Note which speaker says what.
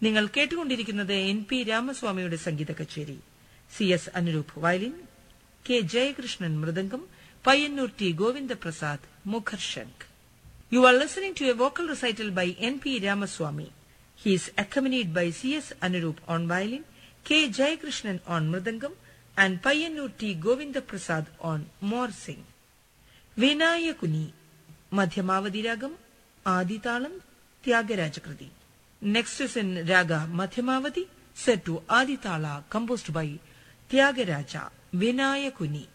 Speaker 1: നിങ്ങൾ കേട്ടുകൊണ്ടിരിക്കുന്നത് N P രാമസ്വാമിയുടെ സംഗീത കച്ചേരി C S Anuroop violin K Jayakrishnan mridangam Payyanur T Govindaprasad mukharshankh you are listening to a vocal recital by N P Ramaswamy He is accompanied by C.S. Anurup on violin, K. Jayakrishnan on mridangam, and Payyannur T. Govinda Prasad on morsing. Vinayakuni Madhyamavati ragam Adi talam Thyagaraja kriti next is in raga Madhyamavati set to Adi tala composed by Thyagaraja വിനായകുനി